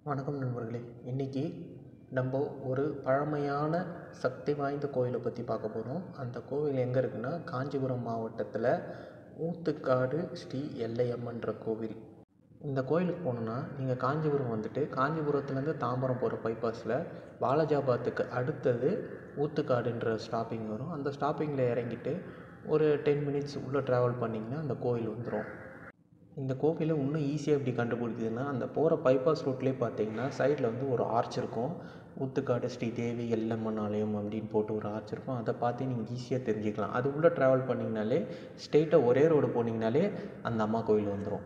வணக்கம் நண்பர்களே இன்றைக்கி நம்ம ஒரு பழமையான சக்தி வாய்ந்த கோயிலை பற்றி பார்க்க போகிறோம் அந்த கோவில் எங்கே இருக்குன்னா காஞ்சிபுரம் மாவட்டத்தில் ஊத்துக்காடு ஸ்ரீ எல்லையம்மன்ற கோவில் இந்த கோயிலுக்கு போகணுன்னா நீங்கள் காஞ்சிபுரம் வந்துட்டு காஞ்சிபுரத்துலேருந்து தாம்பரம் போகிற பைபாஸில் வாலாஜாபாத்துக்கு அடுத்தது ஊத்துக்காடுன்ற ஸ்டாப்பிங் வரும் அந்த ஸ்டாப்பிங்கில் இறங்கிட்டு ஒரு டென் மினிட்ஸ் உள்ளே ட்ராவல் பண்ணிங்கன்னா அந்த கோயில் வந்துடும் இந்த கோவிலை இன்னும் ஈஸியாக எப்படி கண்டுபிடிக்குதுன்னா அந்த போகிற பைபாஸ் ரூட்லேயே பார்த்தீங்கன்னா சைடில் வந்து ஒரு ஆர்ச் இருக்கும் ஊத்துக்காடு ஸ்ரீ தேவி எல்லம்மன் ஆலயம் அப்படின்னு போட்டு ஒரு ஆர்ச் இருக்கும் அதை பார்த்து நீங்கள் ஈஸியாக தெரிஞ்சுக்கலாம் அது உள்ளே ட்ராவல் பண்ணிங்கனாலே ஸ்ட்ரெயிட்டாக ஒரே ரோடு போனீங்கனாலே அந்த அம்மா கோயில் வந்துடும்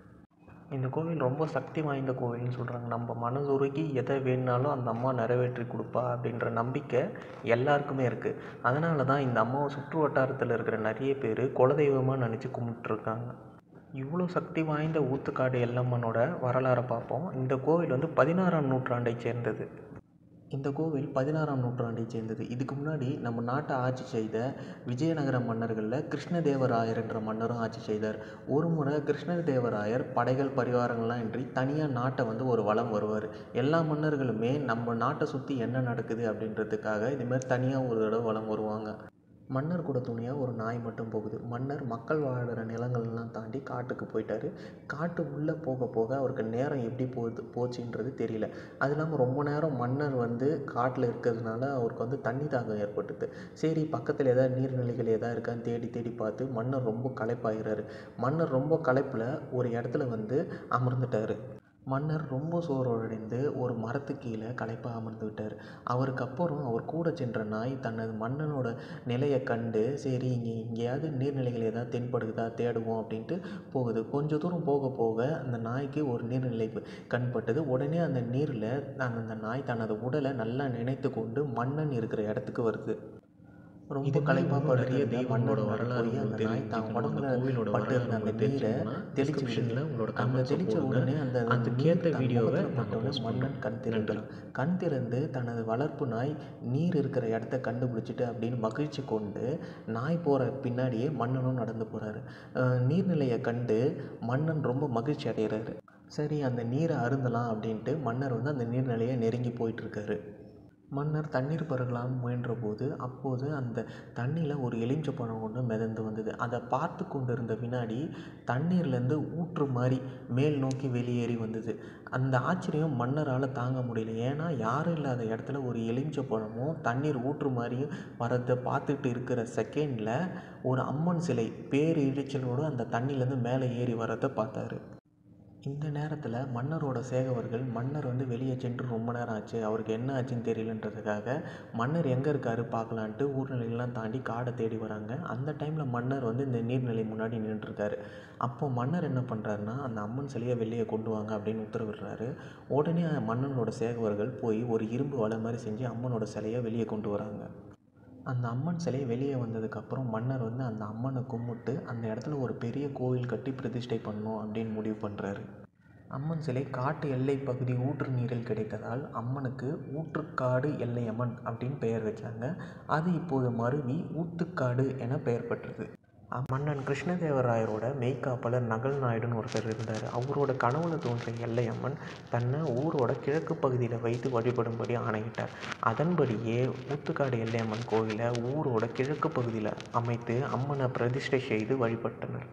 இந்த கோவில் ரொம்ப சக்தி வாய்ந்த கோவில்னு சொல்கிறாங்க நம்ம மனதுருகி எதை வேணுனாலும் அந்த அம்மா நிறைவேற்றி கொடுப்பா அப்படின்ற நம்பிக்கை எல்லாருக்குமே இருக்குது அதனால தான் இந்த அம்மாவை சுற்று வட்டாரத்தில் இருக்கிற நிறைய பேர் குலதெய்வமாக நினச்சி கும்பிட்டுருக்காங்க இவ்வளோ சக்தி வாய்ந்த ஊத்துக்காடு எல்லம்மனோட வரலாறை பார்ப்போம் இந்த கோவில் வந்து பதினாறாம் நூற்றாண்டை சேர்ந்தது இந்த கோவில் பதினாறாம் நூற்றாண்டை சேர்ந்தது இதுக்கு முன்னாடி நம்ம நாட்டை ஆட்சி செய்த விஜயநகர மன்னர்களில் கிருஷ்ணதேவராயர் என்ற மன்னரும் ஆட்சி செய்தார் ஒரு முறை கிருஷ்ணதேவராயர் படைகள் பரிவாரங்கள்லாம் இன்றி தனியாக நாட்டை வந்து ஒரு வளம் வருவார் எல்லா மன்னர்களுமே நம்ம நாட்டை சுற்றி என்ன நடக்குது அப்படின்றதுக்காக இதுமாதிரி தனியாக ஒரு தடவை வளம் வருவாங்க மன்னர் கூட துணையாக ஒரு நாய் மட்டும் போகுது மன்னர் மக்கள் வாழ்கிற நிலங்கள்லாம் தாண்டி காட்டுக்கு போயிட்டாரு காட்டு உள்ளே போக போக அவருக்கு நேரம் எப்படி போகுது போச்சுன்றது தெரியல அது இல்லாமல் ரொம்ப நேரம் மன்னர் வந்து காட்டில் இருக்கிறதுனால அவருக்கு வந்து தண்ணி தாகம் ஏற்பட்டுது சரி பக்கத்தில் ஏதாவது நீர்நிலைகள் எதாவது இருக்கான்னு தேடி தேடி பார்த்து மன்னர் ரொம்ப களைப்பாகிறாரு மன்னர் ரொம்ப களைப்பில் ஒரு இடத்துல வந்து அமர்ந்துட்டார் மன்னர் ரொம்ப சோர்வடைந்து ஒரு மரத்துக்கு கீழே களைப்பாக அமர்ந்து விட்டார் அவருக்கு அப்புறம் அவர் கூட சென்ற நாய் தனது மன்னனோட நிலையை கண்டு சரி இங்கே எங்கேயாவது நீர்நிலைகள் ஏதாவது தென்படுகுதா தேடுவோம் அப்படின்ட்டு போகுது கொஞ்சம் தூரம் போக போக அந்த நாய்க்கு ஒரு நீர்நிலை கண்பட்டது உடனே அந்த நீரில் அந்த நாய் தனது உடலை நல்லா நினைத்து கொண்டு மன்னன் இருக்கிற இடத்துக்கு வருது ரொம்ப களைப்பாக படுறிய தெய்வங்களோட வரலாறு அந்த நாய் தான் உடம்புல பட்டு இருந்த அந்த நீரை தெளிச்சு விடுங்க உங்களோட அந்த comments தெளிச்ச போடுங்க. உடனே அந்த அதுக்கேத்த நீர் தன் வீடியோவை முகத்துல நாங்க பட்டவுடனே post மன்னன் கண் திறந்தான் கண் திறந்து தனது வளர்ப்பு நாய் நீர் இருக்கிற இடத்த கண்டுபிடிச்சிட்டு அப்படின்னு மகிழ்ச்சி கொண்டு நாய் போகிற பின்னாடியே மன்னனும் நடந்து போகிறாரு நீர்நிலையை கண்டு மன்னன் ரொம்ப மகிழ்ச்சி அடைகிறாரு சரி அந்த நீரை அருந்தலாம் அப்படின்ட்டு மன்னர் வந்து அந்த நீர்நிலையை நெருங்கி போயிட்டுருக்காரு மன்னர் தண்ணீர் பருகலாம் முயன்றபோது அப்போது அந்த தண்ணியில் ஒரு எலுமிச்சப்பழம் ஒன்று மிதந்து வந்தது அதை பார்த்து கொண்டிருந்த வினாடி தண்ணீர்லேருந்து ஊற்று மாதிரி மேல் நோக்கி வெளியேறி வந்தது அந்த ஆச்சரியம் மன்னரால் தாங்க முடியல ஏன்னா யாரும் இல்லாத இடத்துல ஒரு எலுமிச்சப்பழமும் தண்ணீர் ஊற்று மாதிரியும் வரதை பார்த்துட்டு இருக்கிற செகண்டில் ஒரு அம்மன் சிலை பேர் இழிச்சலோடு அந்த தண்ணியிலேருந்து மேலே ஏறி வரதை பார்த்தாரு இந்த நேரத்தில் மன்னரோட சேவகர்கள் மன்னர் வந்து வெளியே சென்று ரொம்ப நேரம் ஆச்சு அவருக்கு என்ன ஆச்சுன்னு தெரியலன்றதுக்காக மன்னர் எங்கே இருக்காரு பார்க்கலான்ட்டு ஊர்நிலைகள்லாம் தாண்டி காடை தேடி வராங்க அந்த டைமில் மன்னர் வந்து இந்த நீர்நிலை முன்னாடி நின்றுருக்காரு அப்போ மன்னர் என்ன பண்ணுறாருன்னா அந்த அம்மன் சிலையை வெளியே கொண்டு வாங்க அப்படின்னு உத்தரவிடுறாரு உடனே மன்னனோட சேவகர்கள் போய் ஒரு இரும்பு வலை மாதிரி செஞ்சு அம்மனோட சிலையை வெளியே கொண்டு வராங்க அந்த அம்மன் சிலை வெளியே வந்ததுக்கப்புறம் மன்னர் வந்து அந்த அம்மனை கும்பிட்டு அந்த இடத்துல ஒரு பெரிய கோவில் கட்டி பிரதிஷ்டை பண்ணணும் அப்படின்னு முடிவு பண்ணுறாரு அம்மன் சிலை காட்டு எல்லை பகுதி ஊற்று நீரில் கிடைத்ததால் அம்மனுக்கு ஊற்றுக்காடு எல்லையம்மன் அப்படின்னு பெயர் வச்சாங்க அது இப்போது மருவி ஊத்துக்காடு என பெயர் பெற்றது அ- மன்னன் கிருஷ்ணதேவராயரோட மெய்க்காப்பாளர் நகல் நாயுடுன்னு ஒருத்தர் இருந்தார் அவரோட கனவுல தோன்றிய எல்லையம்மன் தன்னை ஊரோட கிழக்கு பகுதியில் வைத்து வழிபடும்படி ஆணையிட்டார் அதன்படியே ஊத்துக்காடு எல்லையம்மன் கோவிலை ஊரோட கிழக்கு பகுதியில் அமைத்து அம்மனை பிரதிஷ்டை செய்து வழிபட்டனர்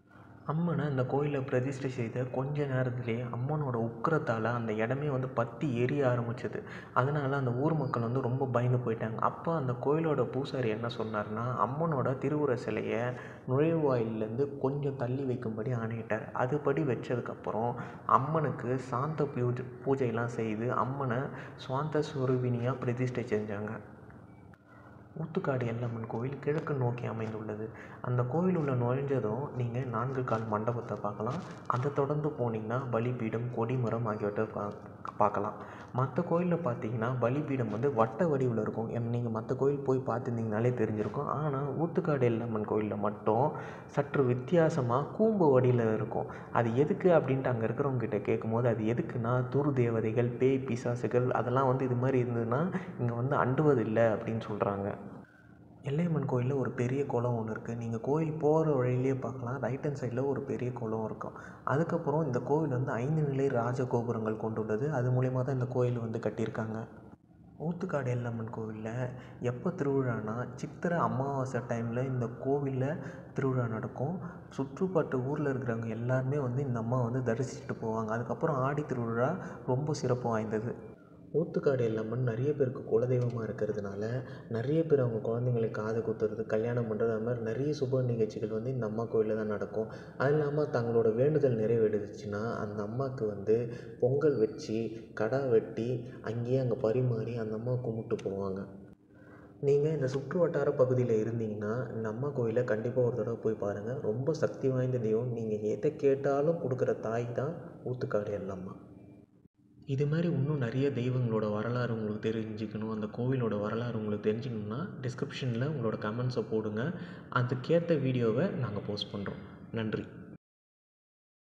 அம்மனை அந்த கோயிலில் பிரதிஷ்டை செய்த கொஞ்ச நேரத்திலேயே அம்மனோட உக்கிரத்தால் அந்த இடமே வந்து பற்றி எரிய ஆரம்பிச்சது அதனால அந்த ஊர் மக்கள் வந்து ரொம்ப பயந்து போயிட்டாங்க அப்போ அந்த கோயிலோட பூசாரி என்ன சொன்னார்னா அம்மனோட திருவுர சிலையை நுழைவாயிலேருந்து கொஞ்சம் தள்ளி வைக்கும்படி ஆணையிட்டார் அதுபடி வச்சதுக்கப்புறம் அம்மனுக்கு சாந்த பூஜை பூஜையெல்லாம் செய்து அம்மனை சுவாந்த சுரூபினியாக பிரதிஷ்டை செஞ்சாங்க ஊத்துக்காடு எல்லம்மன் கோவில் கிழக்கு நோக்கி அமைந்துள்ளது அந்த கோவில் உள்ள நுழைஞ்சதும் நீங்கள் நான்கு கால் மண்டபத்தை பார்க்கலாம் அதை தொடர்ந்து போனீங்கன்னா பலிபீடம் கொடிமரம் ஆகியவற்றை பா பார்க்கலாம் மற்ற கோயிலில் பார்த்தீங்கன்னா பலிபீடம் வந்து வட்ட வடிவில் இருக்கும் நீங்கள் மற்ற கோயில் போய் பார்த்துருந்தீங்கனாலே தெரிஞ்சிருக்கும் ஆனால் ஊத்துக்காடு எல்லம்மன் கோயிலில் மட்டும் சற்று வித்தியாசமாக கூம்பு வடிவில் இருக்கும் அது எதுக்கு அப்படின்ட்டு அங்கே இருக்கிறவங்க கிட்ட கேட்கும்போது அது எதுக்குன்னா துரு தேவதைகள் பேய் பிசாசுகள் அதெல்லாம் வந்து இது மாதிரி இருந்ததுன்னா இங்கே வந்து அண்டுவதில்லை அப்படின்னு சொல்கிறாங்க எல்லையம்மன் கோயிலில் ஒரு பெரிய குளம் ஒன்று இருக்குது நீங்கள் கோயில் போகிற வழியிலே பார்க்கலாம் ரைட் ஹேண்ட் சைடில் ஒரு பெரிய குளம் இருக்கும் அதுக்கப்புறம் இந்த கோவில் வந்து ஐந்து நிலை ராஜ கோபுரங்கள் கொண்டுள்ளது அது மூலிமா தான் இந்த கோயில் வந்து கட்டியிருக்காங்க ஊத்துக்காடு எல்லம்மன் கோவிலில் எப்போ திருவிழானா சித்திரை அமாவாசை டைமில் இந்த கோவிலில் திருவிழா நடக்கும் சுற்றுப்பட்டு ஊரில் இருக்கிறவங்க எல்லாருமே வந்து இந்த அம்மா வந்து தரிசிச்சுட்டு போவாங்க அதுக்கப்புறம் ஆடி திருவிழா ரொம்ப சிறப்பு வாய்ந்தது ஊத்துக்காடு எல்லம்மன் நிறைய பேருக்கு குலதெய்வமாக இருக்கிறதுனால நிறைய பேர் அவங்க குழந்தைங்களுக்கு காது குத்துறது கல்யாணம் பண்ணுறது அது மாதிரி நிறைய சுப நிகழ்ச்சிகள் வந்து இந்த அம்மா கோயிலில் தான் நடக்கும் அது இல்லாமல் தங்களோட வேண்டுதல் நிறைவேறுச்சுன்னா அந்த அம்மாவுக்கு வந்து பொங்கல் வச்சு கடா வெட்டி அங்கேயே அங்கே பரிமாறி அந்த அம்மா கும்பிட்டு போவாங்க நீங்கள் இந்த சுற்று வட்டார பகுதியில் இருந்தீங்கன்னா இந்த அம்மா கோயிலை கண்டிப்பாக ஒரு தடவை போய் பாருங்கள் ரொம்ப சக்தி வாய்ந்த தெய்வம் நீங்கள் எதை கேட்டாலும் கொடுக்குற தாய் தான் ஊத்துக்காடு எல்லம்மா இது மாதிரி இன்னும் நிறைய தெய்வங்களோட வரலாறு உங்களுக்கு தெரிஞ்சுக்கணும் அந்த கோவிலோட வரலாறு உங்களுக்கு தெரிஞ்சுக்கணுன்னா டிஸ்கிரிப்ஷனில் உங்களோட கமெண்ட்ஸை போடுங்க அதுக்கேற்ற வீடியோவை நாங்கள் போஸ்ட் பண்ணுறோம் நன்றி